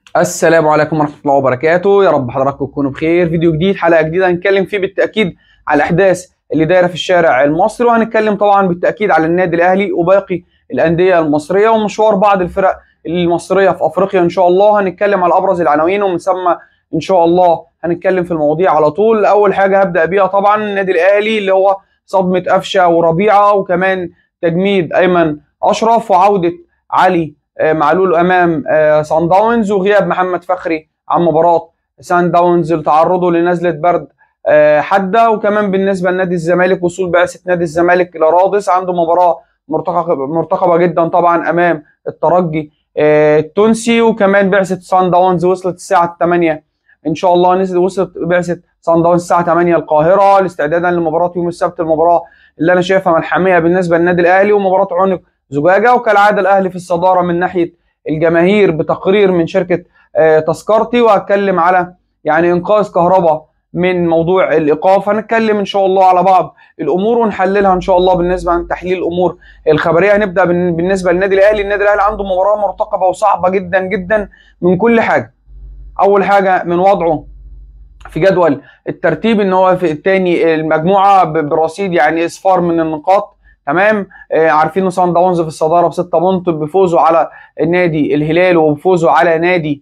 السلام عليكم ورحمة الله وبركاته يا رب حضراتكم تكونوا بخير فيديو جديد حلقة جديدة هنتكلم فيه بالتأكيد على الأحداث اللي دايرة في الشارع المصري وهنتكلم طبعا بالتأكيد على النادي الأهلي وباقي الأندية المصرية ومشوار بعض الفرق المصرية في أفريقيا إن شاء الله هنتكلم على أبرز العناوين ومن ثم إن شاء الله هنتكلم في المواضيع على طول أول حاجة هبدأ بيها طبعا النادي الأهلي اللي هو صدمة قفشة وربيعة وكمان تجميد أيمن أشرف وعودة علي معلول امام سان داونز وغياب محمد فخري عن مباراه سان داونز لتعرضه لنزله برد حاده وكمان بالنسبه لنادي الزمالك وصول بعثه نادي الزمالك الى رادس عنده مباراه مرتقبه مرتقبه جدا طبعا امام الترجي التونسي وكمان بعثه سان داونز وصلت الساعه 8 ان شاء الله نزل وصلت بعثه سان داونز الساعه 8 القاهره استعدادا لمباراه يوم السبت المباراه اللي انا شايفها ملحميه بالنسبه للنادي الاهلي ومباراه عنق زجاجه وكالعاده الاهلي في الصداره من ناحيه الجماهير بتقرير من شركه تذكرتي وهتكلم على يعني انقاذ كهرباء من موضوع الايقاف هنتكلم ان شاء الله على بعض الامور ونحللها ان شاء الله بالنسبه عن تحليل الامور الخبريه هنبدا بالنسبه للنادي الاهلي النادي الاهلي عنده مباراه مرتقبه وصعبه جدا جدا من كل حاجه اول حاجه من وضعه في جدول الترتيب ان هو في الثاني المجموعه برصيد يعني اصفار من النقاط تمام آه عارفين ان صن داونز في الصداره بستة بونت بفوزه على نادي الهلال وبفوزه على نادي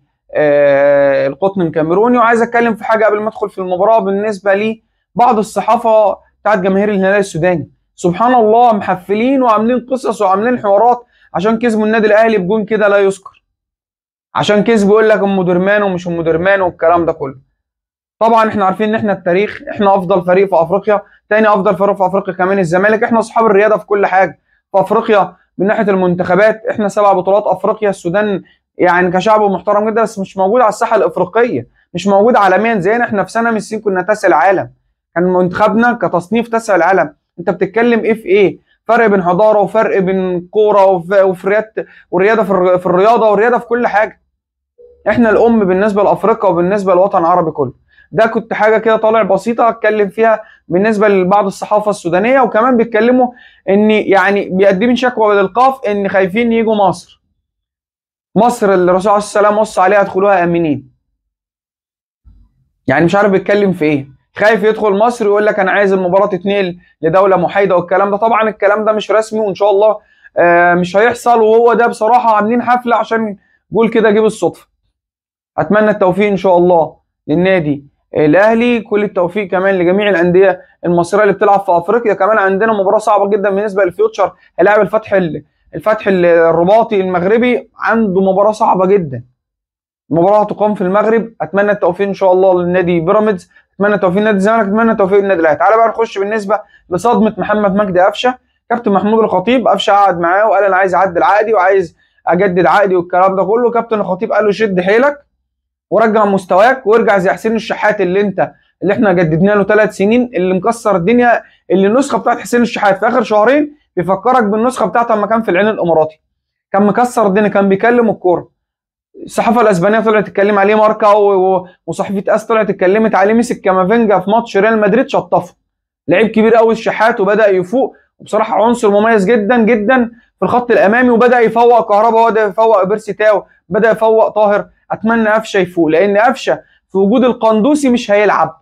آه القطن الكاميروني وعايز اتكلم في حاجه قبل ما ادخل في المباراه بالنسبه لي بعض الصحافه بتاعت جماهير الهلال السوداني سبحان الله محفلين وعاملين قصص وعاملين حوارات عشان كسبوا النادي الاهلي بجون كده لا يذكر عشان كسبوا يقول لك ام درمان ومش ام درمان والكلام ده كله طبعا احنا عارفين ان احنا التاريخ احنا افضل فريق في افريقيا تاني افضل فريق في افريقيا كمان الزمالك احنا اصحاب الرياضه في كل حاجه في افريقيا من ناحيه المنتخبات احنا سبع بطولات افريقيا السودان يعني كشعب محترم جدا بس مش موجود على الساحه الافريقيه مش موجود عالميا زينا احنا في سنه من السنين كنا تاسع العالم كان منتخبنا كتصنيف تاسع العالم انت بتتكلم ايه في ايه فرق بين حضاره وفرق بين كوره وفي رياضه والرياضه في الرياضه والرياضه في كل حاجه احنا الام بالنسبه لافريقيا وبالنسبه للوطن العربي كله ده كنت حاجه كده طالع بسيطه اتكلم فيها بالنسبه لبعض الصحافه السودانيه وكمان بيتكلموا ان يعني بيقدموا شكوى للقاف ان خايفين يجوا مصر مصر اللي الرسول عليه السلام وصى عليها ادخلوها امنين يعني مش عارف بيتكلم في ايه خايف يدخل مصر ويقول لك انا عايز المباراه تتنقل لدوله محايده والكلام ده طبعا الكلام ده مش رسمي وان شاء الله آه مش هيحصل وهو ده بصراحه عاملين حفله عشان قول كده جيب الصدفه اتمنى التوفيق ان شاء الله للنادي الاهلي كل التوفيق كمان لجميع الانديه المصريه اللي بتلعب في افريقيا كمان عندنا مباراه صعبه جدا بالنسبه للفيوتشر هيلاعب الفتح الفتح الرباطي المغربي عنده مباراه صعبه جدا المباراه هتقام في المغرب اتمنى التوفيق ان شاء الله للنادي بيراميدز اتمنى التوفيق لنادي الزمالك اتمنى التوفيق للنادي الاهلي تعالى بقى نخش بالنسبه لصدمه محمد مجدي قفشه كابتن محمود الخطيب قفشه قعد معاه وقال انا عايز اعدل عقدي وعايز اجدد عقدي والكلام ده كله كابتن الخطيب قال له شد حيلك ورجع مستواك وارجع زي حسين الشحات اللي انت اللي احنا جددنا له ثلاث سنين اللي مكسر الدنيا اللي النسخه بتاعت حسين الشحات في اخر شهرين بيفكرك بالنسخه بتاعته لما كان في العين الاماراتي كان مكسر الدنيا كان بيكلم الكوره الصحافه الاسبانيه طلعت تتكلم عليه ماركا وصحيفه اس طلعت اتكلمت عليه مسك كامافينجا في ماتش ريال مدريد شطفه لعيب كبير قوي الشحات وبدا يفوق وبصراحه عنصر مميز جدا جدا في الخط الامامي وبدا يفوق كهربا وبدا يفوق بيرسي تاو بدا يفوق طاهر اتمنى قفشه يفوق لان قفشه في وجود القندوسي مش هيلعب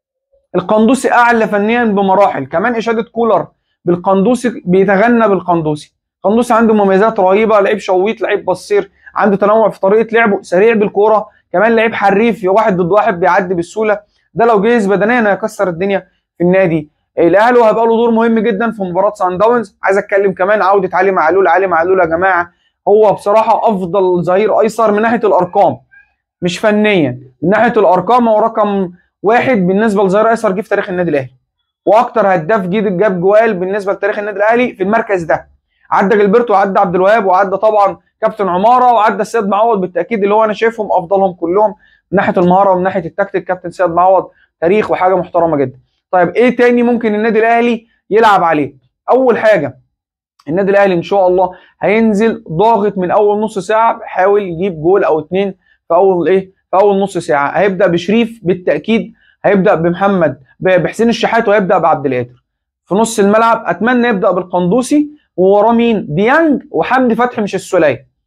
القندوسي اعلى فنيا بمراحل كمان اشاده كولر بالقندوسي بيتغنى بالقندوسي القندوسي عنده مميزات رهيبه لعيب شويط لعيب بصير عنده تنوع في طريقه لعبه سريع بالكوره كمان لعيب حريف واحد ضد واحد بيعدي بالسهوله ده لو جهز بدنيا هيكسر الدنيا في النادي الاهلي وهيبقى له دور مهم جدا في مباراه سان داونز عايز اتكلم كمان عوده علي معلول علي معلول يا جماعه هو بصراحه افضل ظهير ايسر من ناحيه الارقام مش فنيا من ناحيه الارقام هو رقم واحد بالنسبه لظهير ايسر جه في تاريخ النادي الاهلي واكتر هداف جه جاب جوال بالنسبه لتاريخ النادي الاهلي في المركز ده عدى جilberto وعدى عبد الوهاب وعدى طبعا كابتن عماره وعدى السيد معوض بالتاكيد اللي هو انا شايفهم افضلهم كلهم من ناحيه المهاره ومن ناحيه التكتيك كابتن سيد معوض تاريخ وحاجه محترمه جدا طيب ايه تاني ممكن النادي الاهلي يلعب عليه اول حاجه النادي الاهلي ان شاء الله هينزل ضاغط من اول نص ساعه بيحاول يجيب جول او اتنين في اول ايه في اول نص ساعه هيبدا بشريف بالتاكيد هيبدا بمحمد بحسين الشحات وهيبدا بعبد القادر في نص الملعب اتمنى يبدا بالقندوسي ووراه مين ديانج وحمدي فتحي مش السوليه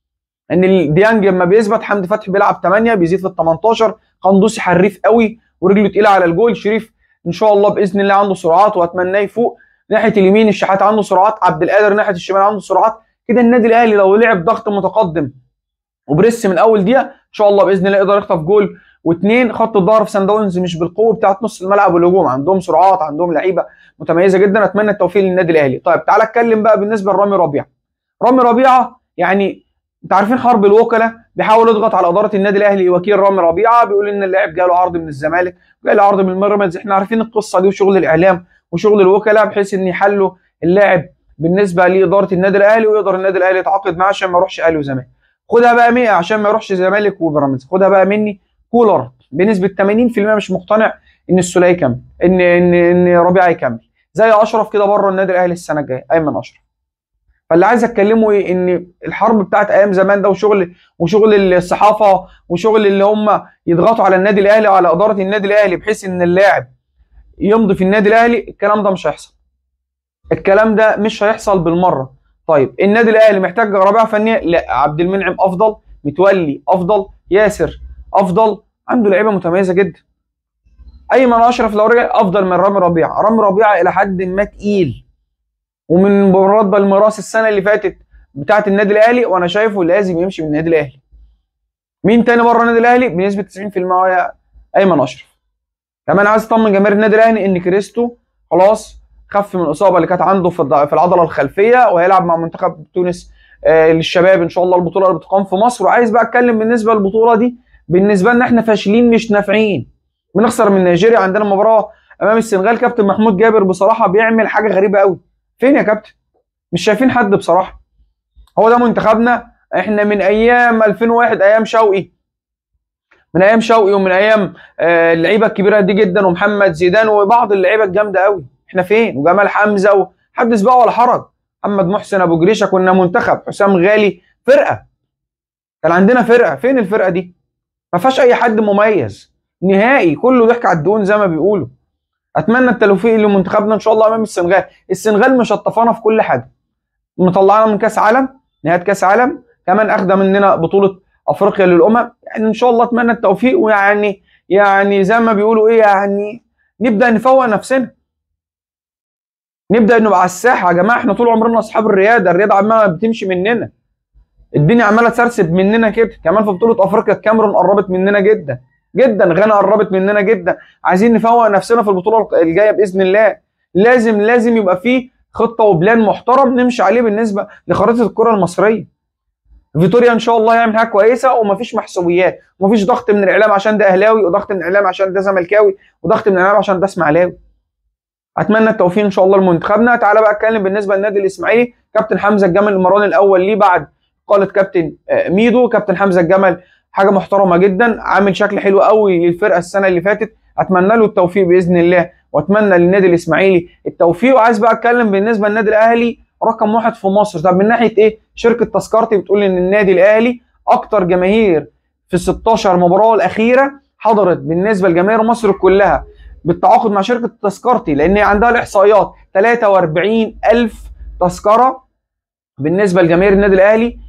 ان ديانج لما بيثبت حمدي فتحي بيلعب 8 بيزيد في ال 18 قندوسي حريف قوي ورجله تقيله على الجول شريف ان شاء الله باذن الله عنده سرعات واتمناه يفوق ناحيه اليمين الشحات عنده سرعات عبد القادر ناحيه الشمال عنده سرعات كده النادي الاهلي لو لعب ضغط متقدم وبريس من اول دقيقه ان شاء الله باذن الله يقدر يخطف جول واثنين خط الظهر في سان داونز مش بالقوه بتاعت نص الملعب والهجوم عندهم سرعات عندهم لعيبه متميزه جدا اتمنى التوفيق للنادي الاهلي طيب تعالى اتكلم بقى بالنسبه لرامي ربيعه رامي ربيعه يعني انت عارفين حرب الوكلاء بيحاول يضغط على اداره النادي الاهلي وكيل رامي ربيعه بيقول ان اللاعب جاله عرض من الزمالك جاله عرض من بيراميدز احنا عارفين القصه دي وشغل الاعلام وشغل الوكلاء بحيث ان يحلوا اللاعب بالنسبه لاداره النادي الاهلي ويقدر النادي الاهلي يتعاقد معاه عشان ما يروحش اهلي وزمالك خدها بقى 100 عشان ما يروحش زمالك وبيراميدز خدها بقى مني كولر بنسبه 80% مش مقتنع ان السوليه يكمل ان ان ان ربيعه يكمل زي اشرف كده بره النادي الاهلي السنه الجايه ايمن اشرف فاللي عايز اتكلمه ايه ان الحرب بتاعت ايام زمان ده وشغل وشغل الصحافه وشغل اللي هم يضغطوا على النادي الاهلي وعلى اداره النادي الاهلي بحيث ان اللاعب يمضي في النادي الاهلي الكلام ده مش هيحصل الكلام ده مش هيحصل بالمره طيب النادي الاهلي محتاج رابعه فنيه لا عبد المنعم افضل متولي افضل ياسر افضل عنده لعيبه متميزه جدا ايمن اشرف لو رجع افضل من رامي ربيعه رامي ربيعه الى حد ما تقيل ومن مباراه الميراث السنه اللي فاتت بتاعه النادي الاهلي وانا شايفه لازم يمشي من النادي الاهلي مين تاني بره النادي الاهلي بنسبه 90% هو ايمن اشرف كمان عايز اطمن جماهير النادي الاهلي ان كريستو خلاص خف من الاصابه اللي كانت عنده في العضله الخلفيه وهيلعب مع منتخب تونس آه للشباب ان شاء الله البطوله اللي بتقام في مصر وعايز بقى اتكلم بالنسبه للبطوله دي بالنسبه لنا احنا فاشلين مش نافعين بنخسر من نيجيريا عندنا مباراه امام السنغال كابتن محمود جابر بصراحه بيعمل حاجه غريبه قوي فين يا كابتن مش شايفين حد بصراحه هو ده منتخبنا احنا من ايام 2001 ايام شوقي من ايام شوقي ومن ايام آه اللعيبه الكبيره دي جدا ومحمد زيدان وبعض اللعيبه الجامده قوي احنا فين وجمال حمزه وحدث بقى ولا حرج محمد محسن ابو جريشه كنا منتخب حسام غالي فرقه كان عندنا فرقه فين الفرقه دي ما فيهاش اي حد مميز نهائي كله ضحك على الدهون زي ما بيقولوا اتمنى التوفيق لمنتخبنا ان شاء الله امام السنغال السنغال مشطفانا في كل حاجه مطلعنا من كاس عالم نهايه كاس عالم كمان اخده مننا بطوله افريقيا للامم يعني ان شاء الله اتمنى التوفيق ويعني يعني زي ما بيقولوا ايه يعني نبدا نفوق نفسنا نبدا نبقى على الساحه يا جماعه احنا طول عمرنا اصحاب الرياده الرياده عماله بتمشي مننا الدنيا عماله تسرسب مننا كده كمان في بطوله افريقيا الكاميرون قربت مننا جدا جدا غانا قربت مننا جدا عايزين نفوق نفسنا في البطوله الجايه باذن الله لازم لازم يبقى في خطه وبلان محترم نمشي عليه بالنسبه لخريطه الكره المصريه فيتوريا ان شاء الله يعمل حاجه كويسه ومفيش محسوبيات ومفيش ضغط من الاعلام عشان ده اهلاوي وضغط من الاعلام عشان ده زملكاوي وضغط من الاعلام عشان ده اسماعيلاوي اتمنى التوفيق ان شاء الله لمنتخبنا تعالى بقى اتكلم بالنسبه للنادي الاسماعيلي كابتن حمزه الجمل المران الاول ليه بعد قالت كابتن ميدو كابتن حمزه الجمل حاجه محترمه جدا عامل شكل حلو قوي للفرقه السنه اللي فاتت اتمنى له التوفيق باذن الله واتمنى للنادي الاسماعيلي التوفيق وعايز بقى اتكلم بالنسبه للنادي الاهلي رقم واحد في مصر طب من ناحيه ايه شركه تذكرتي بتقول ان النادي الاهلي اكتر جماهير في 16 مباراه الاخيره حضرت بالنسبه لجماهير مصر كلها بالتعاقد مع شركه تذكرتي لان عندها الاحصائيات 43000 تذكره بالنسبه لجماهير النادي الاهلي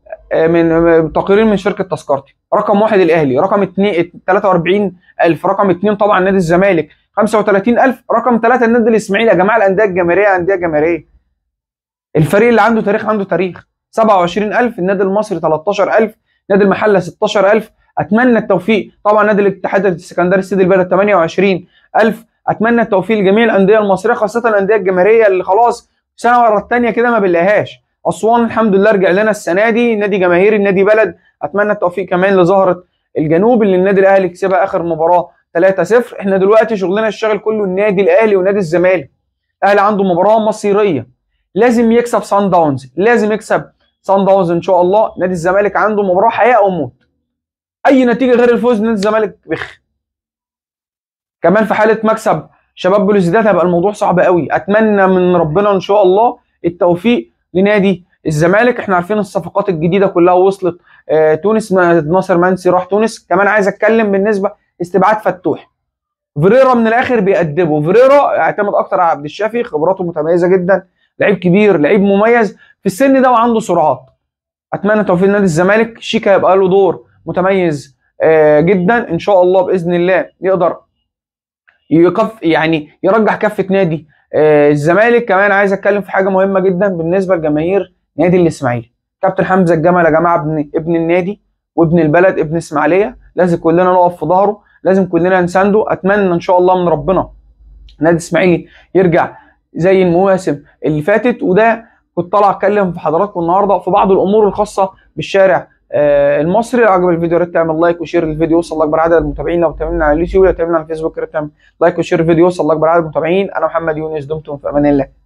من تقرير من شركه تذكرتي رقم واحد الاهلي رقم اثنين 43000 رقم اثنين طبعا نادي الزمالك 35000 رقم ثلاثه النادي الاسماعيلي يا جماعه الانديه الجماهيريه انديه جماهيريه الفريق اللي عنده تاريخ عنده تاريخ 27000 النادي المصري 13000 نادي المحله 16000 اتمنى التوفيق طبعا نادي الاتحاد السكندري السيدي البلد 28000 اتمنى التوفيق لجميع الانديه المصريه خاصه الانديه الجماهيريه اللي خلاص سنه ورا الثانيه كده ما بنلاقيهاش اسوان الحمد لله رجع لنا السنه دي نادي جماهيري نادي بلد اتمنى التوفيق كمان لزهره الجنوب اللي النادي الاهلي كسبها اخر مباراه 3-0 احنا دلوقتي شغلنا الشاغل كله النادي الاهلي ونادي الزمالك الاهلي عنده مباراه مصيريه لازم يكسب سان داونز لازم يكسب سان داونز ان شاء الله نادي الزمالك عنده مباراه حياه او موت اي نتيجه غير الفوز نادي الزمالك بخ كمان في حاله مكسب شباب بلوزداد هيبقى الموضوع صعب قوي اتمنى من ربنا ان شاء الله التوفيق لنادي الزمالك احنا عارفين الصفقات الجديده كلها وصلت اه تونس ناصر منسي راح تونس كمان عايز اتكلم بالنسبه استبعاد فتوح فيريرا من الاخر بيأدبه فيريرا اعتمد اكتر على عبد الشافي خبراته متميزه جدا لعيب كبير لعيب مميز في السن ده وعنده سرعات اتمنى توفيق نادي الزمالك شيكا هيبقى له دور متميز آه، جدا ان شاء الله باذن الله يقدر يكف يعني يرجح كفه نادي آه، الزمالك كمان عايز اتكلم في حاجه مهمه جدا بالنسبه لجماهير نادي الاسماعيلي كابتن حمزه الجمل يا جماعه ابن ابن النادي وابن البلد ابن اسماعيليه لازم كلنا نقف في ظهره لازم كلنا نسانده اتمنى ان شاء الله من ربنا نادي الاسماعيلي يرجع زي المواسم اللي فاتت وده كنت طالع اتكلم في حضراتكم النهارده في بعض الامور الخاصه بالشارع آه، المصري لو عجب الفيديو يا ريت تعمل لايك وشير الفيديو يوصل لاكبر عدد المتابعين لو بتابعنا على اليوتيوب لو بتابعنا على الفيسبوك يا ريت تعمل لايك وشير الفيديو يوصل لاكبر عدد المتابعين انا محمد يونس دمتم في امان الله